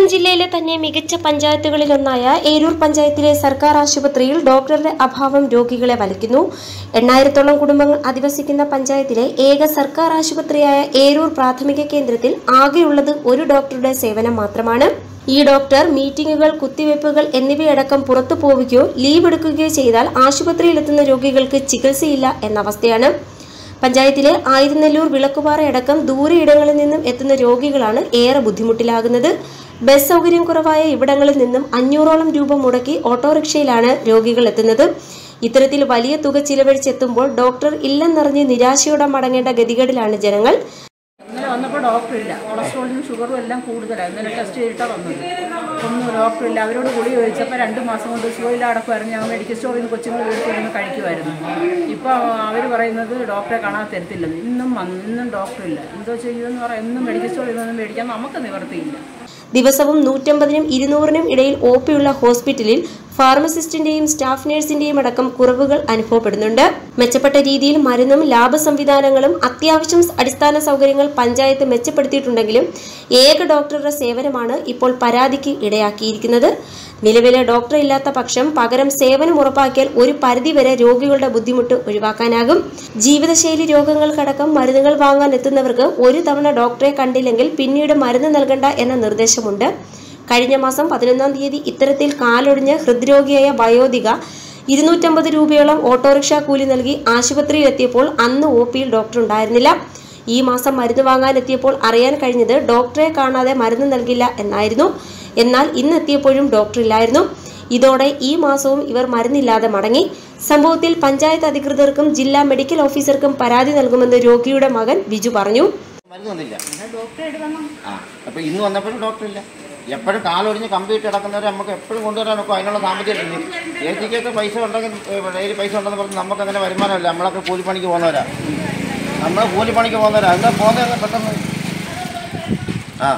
ജില്ലയിലെ തന്നെ മികച്ച പഞ്ചായത്തുകളിലൊന്നായ ഏരൂർ പഞ്ചായത്തിലെ സർക്കാർ ആശുപത്രിയിൽ ഡോക്ടറുടെ അഭാവം രോഗികളെ വലയ്ക്കുന്നു എണ്ണായിരത്തോളം കുടുംബങ്ങൾ അധിവസിക്കുന്ന പഞ്ചായത്തിലെ ഏക സർക്കാർ ആശുപത്രിയായ ഏരൂർ പ്രാഥമിക കേന്ദ്രത്തിൽ ആകെയുള്ളത് ഒരു ഡോക്ടറുടെ സേവനം മാത്രമാണ് ഈ ഡോക്ടർ മീറ്റിംഗുകൾ കുത്തിവയ്പ്പുകൾ എന്നിവയടക്കം പുറത്തു പോവുകയോ ലീവ് എടുക്കുകയോ ചെയ്താൽ ആശുപത്രിയിലെത്തുന്ന രോഗികൾക്ക് ചികിത്സയില്ല എന്ന അവസ്ഥയാണ് പഞ്ചായത്തിലെ ആയിരനെല്ലൂർ വിളക്കുപാറയടക്കം ദൂരെയിടങ്ങളിൽ നിന്നും എത്തുന്ന രോഗികളാണ് ഏറെ ബുദ്ധിമുട്ടിലാകുന്നത് ബസ് സൗകര്യം കുറവായ ഇവിടങ്ങളിൽ നിന്നും അഞ്ഞൂറോളം രൂപ മുടക്കി ഓട്ടോറിക്ഷയിലാണ് രോഗികൾ എത്തുന്നത് ഇത്തരത്തിൽ വലിയ തുക ചിലവഴിച്ചെത്തുമ്പോൾ ഡോക്ടർ ഇല്ലെന്നറിഞ്ഞ് നിരാശയോടെ മടങ്ങേണ്ട ഗതികേടിലാണ് ജനങ്ങൾ ഇന്നലെ വന്നപ്പോൾ ഡോക്ടറില്ല കൊളസ്ട്രോളിനും ഷുഗറും എല്ലാം കൂടുതലാണ് ഇന്നലെ ടെസ്റ്റ് ചെയ്തിട്ടാണ് വന്നത് ഒന്നും ഡോക്ടറില്ല അവരോട് ഗുളി ചോദിച്ചപ്പോൾ രണ്ട് മാസം കൊണ്ട് സുഖമില്ല അടക്കുമായിരുന്നു ഞങ്ങൾ മെഡിക്കൽ സ്റ്റോറിൽ നിന്ന് കൊച്ചുങ്ങൾ വീട്ടിൽ കഴിക്കുമായിരുന്നു ഇപ്പോൾ അവർ പറയുന്നത് ഡോക്ടറെ കാണാൻ തരത്തില്ലെന്ന് ഇന്നും വന്ന് ഇന്നും ഡോക്ടറില്ല എന്തോ ചെയ്യുമെന്ന് പറയാം എന്നും മെഡിക്കൽ സ്റ്റോറിൽ നിന്ന് മേടിക്കാൻ നമുക്ക് നിവർത്തിയില്ല ദിവസവും നൂറ്റമ്പതിനും ഇരുന്നൂറിനും ഇടയിൽ ഒ പിയുള്ള ഹോസ്പിറ്റലിൽ ഫാർമസിസ്റ്റിന്റെയും സ്റ്റാഫ് നഴ്സിന്റെയും അടക്കം കുറവുകൾ അനുഭവപ്പെടുന്നുണ്ട് മെച്ചപ്പെട്ട രീതിയിൽ മരുന്നും ലാഭ സംവിധാനങ്ങളും അത്യാവശ്യം അടിസ്ഥാന സൗകര്യങ്ങൾ പഞ്ചായത്ത് മെച്ചപ്പെടുത്തിയിട്ടുണ്ടെങ്കിലും ഏക ഡോക്ടറുടെ സേവനമാണ് ഇപ്പോൾ പരാതിക്ക് ഇടയാക്കിയിരിക്കുന്നത് നിലവിലെ ഡോക്ടർ ഇല്ലാത്ത പക്ഷം പകരം സേവനം ഉറപ്പാക്കിയാൽ ഒരു പരിധിവരെ രോഗികളുടെ ബുദ്ധിമുട്ട് ഒഴിവാക്കാനാകും ജീവിതശൈലി രോഗങ്ങൾക്കടക്കം മരുന്നുകൾ വാങ്ങാൻ എത്തുന്നവർക്ക് ഒരു തവണ ഡോക്ടറെ കണ്ടില്ലെങ്കിൽ പിന്നീട് മരുന്ന് നൽകണ്ട എന്ന നിർദ്ദേശമുണ്ട് കഴിഞ്ഞ മാസം പതിനൊന്നാം തീയതി ഇത്തരത്തിൽ കാലൊടിഞ്ഞ ഹൃദ്രോഗിയായ വയോധിക ഇരുന്നൂറ്റമ്പത് രൂപയോളം ഓട്ടോറിക്ഷ കൂലി നൽകി ആശുപത്രിയിലെത്തിയപ്പോൾ അന്ന് ഒ പിയിൽ ഡോക്ടർ ഉണ്ടായിരുന്നില്ല ഈ മാസം മരുന്ന് വാങ്ങാനെത്തിയപ്പോൾ അറിയാൻ കഴിഞ്ഞത് ഡോക്ടറെ കാണാതെ മരുന്ന് നൽകില്ല എന്നായിരുന്നു എന്നാൽ ഇന്നെത്തിയപ്പോഴും ഡോക്ടർ ഇല്ലായിരുന്നു ഇതോടെ ഈ മാസവും ഇവർ മരുന്നില്ലാതെ മടങ്ങി സംഭവത്തിൽ പഞ്ചായത്ത് അധികൃതർക്കും ജില്ലാ മെഡിക്കൽ ഓഫീസർക്കും പരാതി നൽകുമെന്ന് രോഗിയുടെ മകൻ വിജു പറഞ്ഞു മരുന്ന് വന്നില്ല ഡോക്ടറെ വന്നു ആ അപ്പോൾ ഇന്ന് വന്നപ്പോഴും ഡോക്ടറില്ല എപ്പോഴും കാലൊടിഞ്ഞ് കമ്പ്യൂട്ടർ കിടക്കുന്നവരെ നമുക്ക് എപ്പോഴും കൊണ്ടുവരാൻ നോക്കും അതിനുള്ള സാമ്പത്തികം ഇല്ല ചേച്ചിക്കൊക്കെ പൈസ ഉണ്ടെങ്കിൽ ഡെയിലി പൈസ ഉണ്ടെന്ന് പറഞ്ഞ് നമുക്ക് അങ്ങനെ വരുമാനമില്ല നമ്മളൊക്കെ കൂലിപ്പണിക്ക് പോകുന്നവരാ നമ്മൾ കൂലിപ്പണിക്ക് പോകുന്നവരാ എന്താ പോകുന്നത് പെട്ടെന്ന് ആ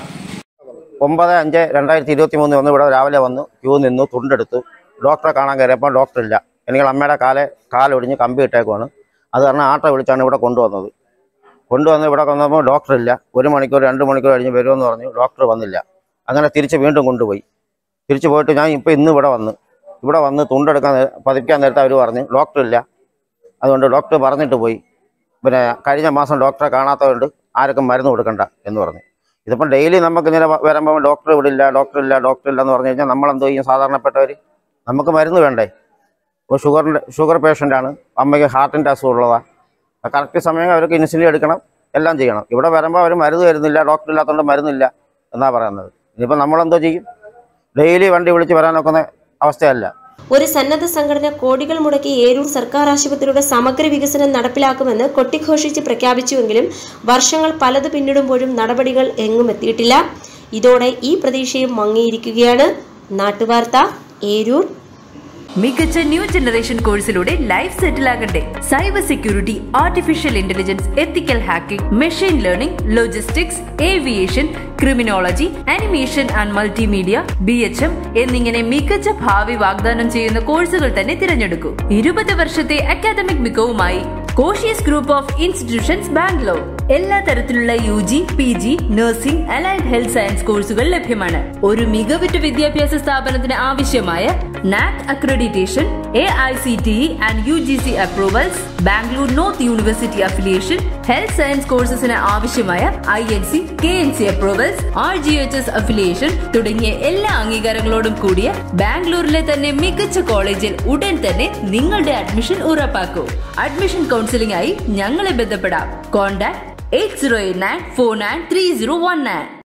ഒമ്പത് അഞ്ച് രണ്ടായിരത്തി ഇരുപത്തി മൂന്ന് വന്ന് ഇവിടെ രാവിലെ വന്നു ക്യൂ നിന്നു തുണ്ടെടുത്തു ഡോക്ടറെ കാണാൻ കയറിയപ്പോൾ ഡോക്ടറില്ല എനിക്ക് അമ്മയുടെ കാലെ കാലൊടിഞ്ഞ് കമ്പി ഇട്ടേക്കുവാണ് അത് കാരണം ആട്ടോ വിളിച്ചാണ് ഇവിടെ കൊണ്ടുവന്നത് കൊണ്ടുവന്ന് ഇവിടെ വന്നപ്പോൾ ഡോക്ടറില്ല ഒരു മണിക്കൂർ രണ്ട് മണിക്കൂർ കഴിഞ്ഞ് വരുമെന്ന് പറഞ്ഞു ഡോക്ടർ വന്നില്ല അങ്ങനെ തിരിച്ച് വീണ്ടും കൊണ്ടുപോയി തിരിച്ചു പോയിട്ട് ഞാൻ ഇപ്പോൾ ഇന്ന് ഇവിടെ വന്ന് ഇവിടെ വന്ന് തുണ്ടെടുക്കാൻ നേ- പതിപ്പിക്കാൻ നേരത്തെ അവർ പറഞ്ഞു ഡോക്ടറില്ല അതുകൊണ്ട് ഡോക്ടർ പറഞ്ഞിട്ട് പോയി പിന്നെ കഴിഞ്ഞ മാസം ഡോക്ടറെ കാണാത്തതുകൊണ്ട് ആർക്കും മരുന്ന് കൊടുക്കണ്ട എന്ന് പറഞ്ഞു ഇതിപ്പം ഡെയിലി നമുക്ക് ഇങ്ങനെ വ- വരുമ്പോൾ ഡോക്ടർ ഇവിടെ ഇല്ല ഡോക്ടർ ഇല്ല ഡോക്ടർ ഇല്ല എന്ന് പറഞ്ഞു കഴിഞ്ഞാൽ നമ്മളെന്തോ ചെയ്യും സാധാരണപ്പെട്ടവർ നമുക്ക് മരുന്ന് വേണ്ടേ ഇപ്പോൾ ഷുഗറിൻ്റെ ഷുഗർ പേഷ്യൻ്റാണ് അമ്മയ്ക്ക് ഹാർട്ടിൻ്റെ അസുഖമുള്ളതാണ് കറക്റ്റ് സമയം അവർക്ക് ഇൻസുലിൻ എടുക്കണം എല്ലാം ചെയ്യണം ഇവിടെ വരുമ്പോൾ അവർ മരുന്ന് തരുന്നില്ല ഡോക്ടർ ഇല്ലാത്തതുകൊണ്ട് മരുന്നില്ല എന്നാണ് പറയുന്നത് ഇനിയിപ്പോൾ നമ്മളെന്തോ ചെയ്യും ഡെയിലി വണ്ടി വിളിച്ച് വരാനൊക്കുന്ന അവസ്ഥയല്ല ഒരു സന്നദ്ധ സംഘടന കോടികൾ മുടക്കി ഏരൂർ സർക്കാർ ആശുപത്രിയുടെ സമഗ്ര വികസനം നടപ്പിലാക്കുമെന്ന് കൊട്ടിഘോഷിച്ച് പ്രഖ്യാപിച്ചുവെങ്കിലും വർഷങ്ങൾ പലത് പിന്നിടുമ്പോഴും നടപടികൾ എങ്ങും എത്തിയിട്ടില്ല ഇതോടെ ഈ പ്രതീക്ഷയും മങ്ങിയിരിക്കുകയാണ് നാട്ടുവാർത്ത ഏരൂർ മികച്ച ന്യൂ ജനറേഷൻ കോഴ്സിലൂടെ ലൈഫ് സെറ്റിൽ ആകട്ടെ cyber security artificial intelligence ethical hacking machine learning logistics aviation criminology animation and multimedia B H M എന്നിങ്ങനെ മികച്ച ഭാവി വാഗ്ദാനം ചെയ്യുന്ന കോഴ്സുകൾ തന്നെ തിരഞ്ഞെടുക്കൂ ഇരുപത് വർഷത്തെ അക്കാദമിക് മികവുമായി Koshys group of institutions Bangalore എല്ലാ തരത്തിലുള്ള U G P G nursing allied health science കോഴ്സുകൾ ലഭ്യമാണ് ഒരു മികവുറ്റ വിദ്യാഭ്യാസ സ്ഥാപനത്തിന് ആവശ്യമായ NAAC accreditation A I C T E and U G C approvals Bangalore North University affiliation health science കോഴ്സസിന് ആവശ്യമായ I N C K N C approvals R G H S affiliation തുടങ്ങിയ എല്ലാ അംഗീകാരങ്ങളോടും കൂടിയ ബാംഗ്ലൂരിലെ തന്നെ മികച്ച കോളേജിൽ ഉടൻ തന്നെ നിങ്ങളുടെ അഡ്മിഷൻ ഉറപ്പാക്കൂ അഡ്മിഷൻ കൗൺസിലിംഗ് ആയി ഞങ്ങളെ ബന്ധപ്പെടാം contact eight zero eight nine four nine three zero one nine